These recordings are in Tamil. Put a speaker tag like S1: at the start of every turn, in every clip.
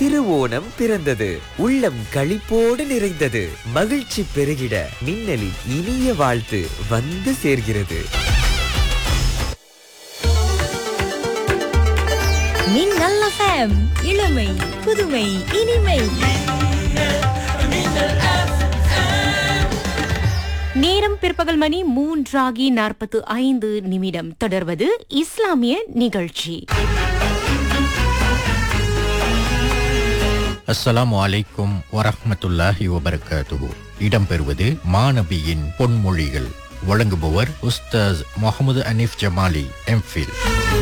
S1: திருவோணம் பிறந்தது உள்ளம் களிப்போடு நிறைந்தது மகிழ்ச்சி பெருகிட மின்னலின் இனிய வாழ்த்து வந்து சேர்கிறது
S2: மின்னல் எஃப்எம் இளமை புதுமை இனிமை நேரம் பிற்பகல் மணி மூன்றாகி நாற்பத்து ஐந்து நிமிடம் தொடர்வது இஸ்லாமிய நிகழ்ச்சி
S3: அஸ்ஸலாமு அலைக்கும் வரஹ்மத்துல்லாஹி வபரகாத்துஹு இடம்பெறுவது மாநபியின் பொன்மொழிகள் வழங்குபவர் உஸ்தாஸ் முகமது அனீஃப் ஜமாலி எம்ஃபில்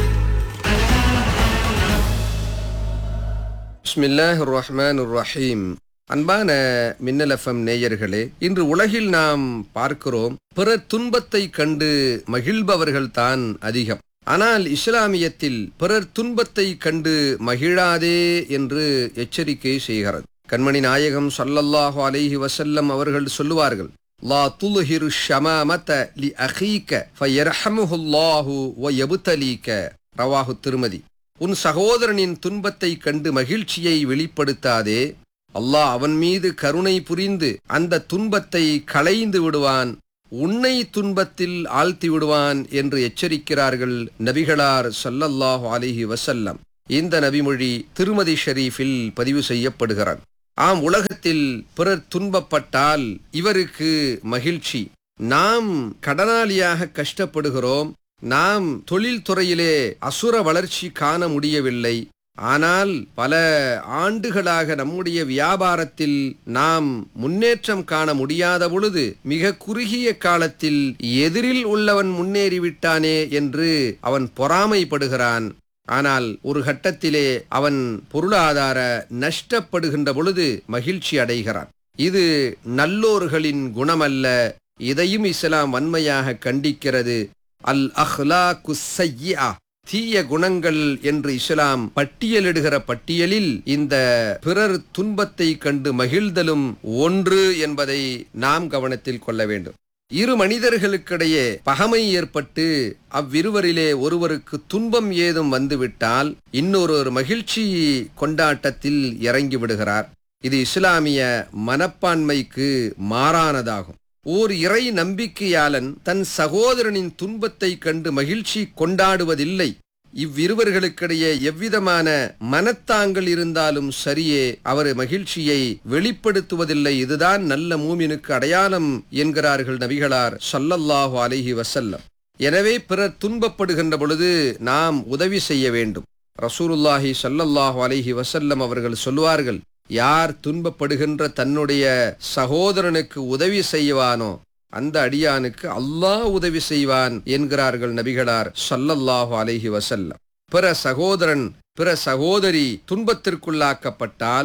S4: பிஸ்மில்லாஹ் ரஹ்மான் ரஹீம் அன்பான மின்னல் எஃப்எம் நேயர்களே இன்று உலகில் நாம் பார்க்கிறோம் பிற துன்பத்தை கண்டு மகிழ்பவர்கள் தான் அதிகம் ஆனால் இஸ்லாமியத்தில் பிறர் துன்பத்தை கண்டு மகிழாதே என்று எச்சரிக்கை செய்கிறது கண்மணி நாயகம் ஸல்லல்லாஹு அலைஹி வஸல்லம் அவர்கள் சொல்லுவார்கள் லா துல்ஹிரு ஷமாமத லி அகீக ஃபயர்ஹமுஹுல்லாஹு வ யபுதலீக ரவாஹு திருமதி உன் சகோதரனின் துன்பத்தை கண்டு மகிழ்ச்சியை வெளிப்படுத்தாதே அல்லாஹ் அவன் மீது கருணை புரிந்து அந்த துன்பத்தை களைந்து விடுவான் உன்னை துன்பத்தில் ஆழ்த்தி விடுவான் என்று எச்சரிக்கிறார்கள் நபிகளார் ஸல்லல்லாஹு அலைஹி வஸல்லம் இந்த நபிமொழி திருமதி ஷரீஃபில் பதிவு செய்யப்படுகிறது ஆம் உலகத்தில் பிறர் துன்பப்பட்டால் இவருக்கு மகிழ்ச்சி நாம் கடனாளியாக கஷ்டப்படுகிறோம் நாம் தொழில்துறையிலே அசுர வளர்ச்சி காண முடியவில்லை ஆனால் பல ஆண்டுகளாக நம்முடைய வியாபாரத்தில் நாம் முன்னேற்றம் காண முடியாத பொழுது மிக குறுகிய காலத்தில் எதிரில் உள்ளவன் முன்னேறிவிட்டானே என்று அவன் பொறாமைப்படுகிறான் ஆனால் ஒரு கட்டத்திலே அவன் பொருளாதார நஷ்டப்படுகின்ற பொழுது மகிழ்ச்சி அடைகிறான் இது நல்லோர்களின் குணமல்ல இதையும் இஸ்லாம் வன்மையாக கண்டிக்கிறது அல் அஹ்லாக்கு சய்யா தீய குணங்கள் என்று இஸ்லாம் பட்டியலிடுகிற பட்டியலில் இந்த பிறர் துன்பத்தை கண்டு மகிழ்தலும் ஒன்று என்பதை நாம் கவனத்தில் கொள்ள வேண்டும் இரு மனிதர்களுக்கிடையே பகமை ஏற்பட்டு அவ்விருவரிலே ஒருவருக்கு துன்பம் ஏதும் வந்துவிட்டால் இன்னொருவர் மகிழ்ச்சி கொண்டாட்டத்தில் இறங்கி விடுகிறார் இது இஸ்லாமிய மனப்பான்மைக்கு மாறானதாகும் ஓர் இறை நம்பிக்கையாளன் தன் சகோதரனின் துன்பத்தை கண்டு மகிழ்ச்சி கொண்டாடுவதில்லை இவ்விருவர்களுக்கிடையே எவ்விதமான மனத்தாங்கள் இருந்தாலும் சரியே அவர் மகிழ்ச்சியை வெளிப்படுத்துவதில்லை இதுதான் நல்ல மூமினுக்கு அடையாளம் என்கிறார்கள் நபிகளார் ஸல்லல்லாஹு அலைஹி வஸல்லம் எனவே பிறர் துன்பப்படுகின்ற பொழுது நாம் உதவி செய்ய வேண்டும் ரசூலுல்லாஹி ஸல்லல்லாஹு அலைஹி வஸல்லம் அவர்கள் சொல்வார்கள் யார் துன்பப்படுகின்ற தன்னுடைய சகோதரனுக்கு உதவி செய்வானோ அந்த அடியானுக்கு அல்லாஹ் உதவி செய்வான் என்கிறார்கள் நபிகளார் ஸல்லல்லாஹு அலைஹி வஸல்லம் பிற சகோதரன் பிற சகோதரி துன்பத்திற்குள்ளாக்கப்பட்டால்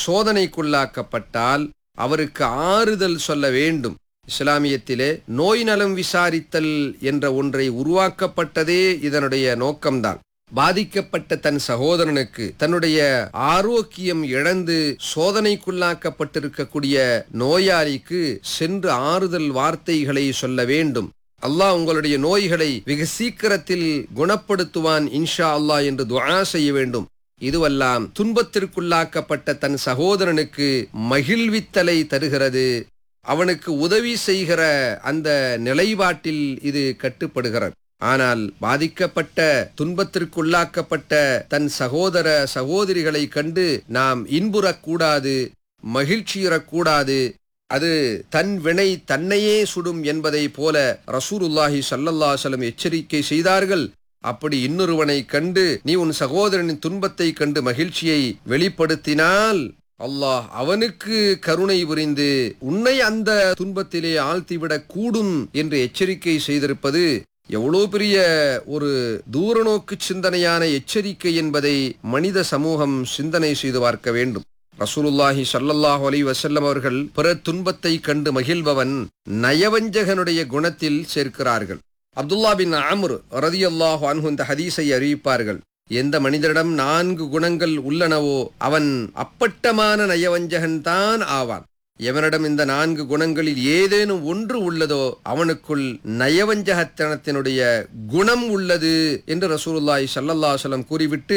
S4: சோதனைக்குள்ளாக்கப்பட்டால் அவருக்கு ஆறுதல் சொல்ல வேண்டும் இஸ்லாமியத்திலே நோய் நலம் விசாரித்தல் என்ற ஒன்றை உருவாக்கப்பட்டதே இதனுடைய நோக்கம்தான் பாதிக்கப்பட்ட தன் சகோதரனுக்கு தன்னுடைய ஆரோக்கியம் இழந்து சோதனைக்குள்ளாக்கப்பட்டிருக்கக்கூடிய நோயாளிக்கு சென்று ஆறுதல் வார்த்தைகளை சொல்ல வேண்டும் அல்லாஹ் உங்களுடைய நோய்களை வெகு சீக்கிரத்தில் குணப்படுத்துவான் இன்ஷா அல்லாஹ் என்று துஆ செய்ய வேண்டும் இதுவெல்லாம் துன்பத்திற்குள்ளாக்கப்பட்ட தன் சகோதரனுக்கு மகிழ்வித்தலை தருகிறது அவனுக்கு உதவி செய்கிற அந்த நிலைப்பாட்டில் இது கட்டுப்படுகிறது ஆனால் பாதிக்கப்பட்ட துன்பத்திற்குள்ளாக்கப்பட்ட தன் சகோதர சகோதரிகளை கண்டு நாம் இன்புறக்கூடாது மகிழ்ச்சியுறக்கூடாது அது தன் வினை தன்னையே சுடும் என்பதை போல ரசூலுல்லாஹி ஸல்லல்லாஹு அலைஹி வஸல்லம் எச்சரிக்கை செய்தார்கள் அப்படி இன்னொருவனை கண்டு நீ உன் சகோதரனின் துன்பத்தை கண்டு மகிழ்ச்சியை வெளிப்படுத்தினால் அல்லாஹ் அவனுக்கு கருணை புரிந்து உன்னை அந்த துன்பத்திலே ஆழ்த்திவிடக் கூடும் என்று எச்சரிக்கை செய்திருப்பது எவ்வளோ பெரிய ஒரு தூரநோக்கு சிந்தனையான எச்சரிக்கை என்பதை மனித சமூகம் சிந்தனை செய்து பார்க்க வேண்டும் ரசூலுல்லாஹி ஸல்லல்லாஹு அலைஹி வஸல்லம் அவர்கள் பிற துன்பத்தை கண்டு மகிழ்பவன் நயவஞ்சகனுடைய குணத்தில் சேர்க்கிறார்கள் அப்துல்லா பின் அம்ர் ரதியல்லாஹு அன்ஹு இந்த ஹதீஸை அறிவிப்பார்கள் எந்த மனிதரிடம் நான்கு குணங்கள் உள்ளனவோ அவன் அப்பட்டமான நயவஞ்சகன் தான் ஆவான் எவனிடம் இந்த நான்கு குணங்களில் ஏதேனும் ஒன்று உள்ளதோ அவனுக்குள் நயவஞ்சகத்தனத்தினுடைய குணம் உள்ளது என்று ரசூலுல்லாஹி ஸல்லல்லாஹு அலைஹி வஸல்லம் கூறிவிட்டு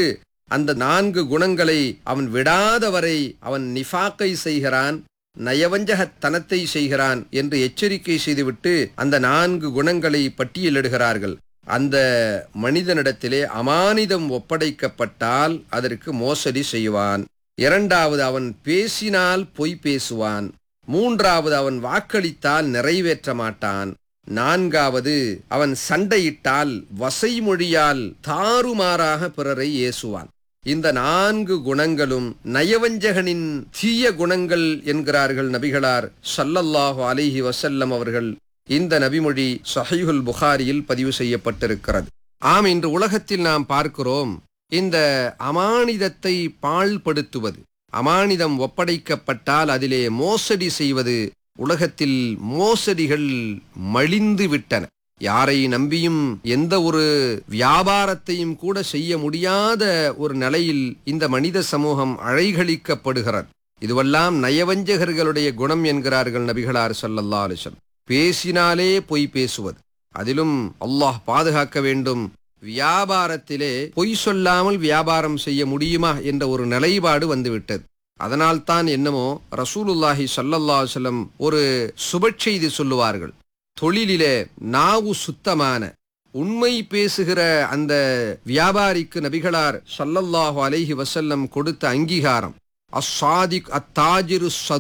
S4: அந்த நான்கு குணங்களை அவன் விடாதவரை அவன் நிஃபாக்கை செய்கிறான் நயவஞ்சகத்தனத்தை செய்கிறான் என்று எச்சரிக்கை செய்துவிட்டு அந்த நான்கு குணங்களை பட்டியலிடுகிறார்கள் அந்த மனிதனிடத்திலே அமானிதம் ஒப்படைக்கப்பட்டால் அதற்கு மோசடி செய்வான் இரண்டாவது அவன் பேசினால் பொய் பேசுவான் மூன்றாவது அவன் வாக்களித்தால் நிறைவேற்ற மாட்டான் நான்காவது அவன் சண்டையிட்டால் வசைமொழியால் தாறுமாறாக பிறரை ஏசுவான் இந்த நான்கு குணங்களும் நயவஞ்சகனின் தீய குணங்கள் என்கிறார்கள் நபிகளார் ஸல்லல்லாஹு அலைஹி வஸல்லம் அவர்கள் இந்த நபிமொழி சஹீஹுல் புகாரியில் பதிவு செய்யப்பட்டிருக்கிறது ஆம் இன்று உலகத்தில் நாம் பார்க்கிறோம் இந்த அமானிதத்தை பாழ்படுத்துவது அமானிதம் ஒப்படைக்கப்பட்டால் அதிலே மோசடி செய்வது உலகத்தில் மோசடிகள் மலிந்து விட்டன யாரை நம்பியும் எந்த ஒரு வியாபாரத்தையும் கூட செய்ய முடியாத ஒரு நிலையில் இந்த மனித சமூகம் அழைகளிக்கப்படுகிறது இதுவெல்லாம் நயவஞ்சகர்களுடைய குணம் என்கிறார்கள் நபிகளார் ஸல்லல்லாஹு அலைஹி வஸல்லம் பேசினாலே பொய் பேசுவது அதிலும் அல்லாஹ் பாதுகாக்க வேண்டும் வியாபாரத்திலே பொய் சொல்லாமல் வியாபாரம் செய்ய முடியுமா என்ற ஒரு நிலைப்பாடு வந்துவிட்டது அதனால்தான் என்னமோ ரசூலுல்லாஹி ஸல்லல்லாஹு அலைஹி வஸல்லம் ஒரு சுபச்செய்தி சொல்லுவார்கள் தொழிலிலே நாவு சுத்தமான உண்மை பேசுகிற அந்த வியாபாரிக்கு நபிகளார் ஸல்லல்லாஹு அலைஹி வஸல்லம் கொடுத்த அங்கீகாரம் அஸ்ஸாதிக் அத்தாஜிரு